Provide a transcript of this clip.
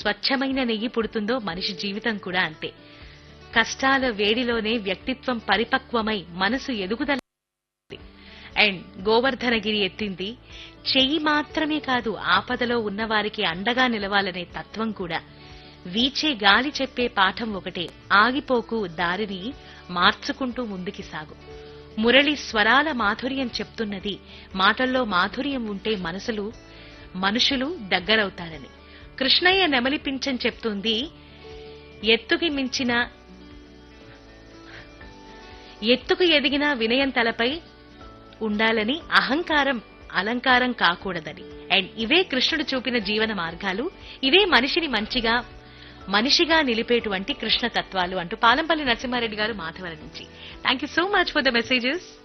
స్వచ్ఛమైన నెయ్యి పుడుతుందో మనిషి జీవితం కూడా అంతే కష్టాల వేడిలోనే వ్యక్తిత్వం పరిపక్వమై మనసు ఎదుగుదల అండ్ గోవర్ధనగిరి ఎత్తింది చెయ్యి మాత్రమే కాదు ఆపదలో ఉన్నవారికి అండగా నిలవాలనే తత్వం కూడా వీచే గాలి చెప్పే పాఠం ఒకటే ఆగిపోకు దారిని మార్చుకుంటూ ముందుకి సాగు మురళి స్వరాల మాధుర్యం చెప్తున్నది మాటల్లో మాధుర్యం ఉంటే మనసులు మనుషులు దగ్గరవుతారని కృష్ణయ్య నెమలిపించని చెప్తుంది ఎత్తుకి మించిన ఎత్తుకు ఎదిగిన వినయం తలపై ఉండాలని అహంకారం అలంకారం కాకూడదని అండ్ ఇవే కృష్ణుడు చూపిన జీవన మార్గాలు ఇవే మనిషిని మంచిగా మనిషిగా నిలిపేటువంటి కృష్ణ తత్వాలు అంటూ పాలంపల్లి నరసింహారెడ్డి గారు మాధవరం నుంచి thank you so much for the messages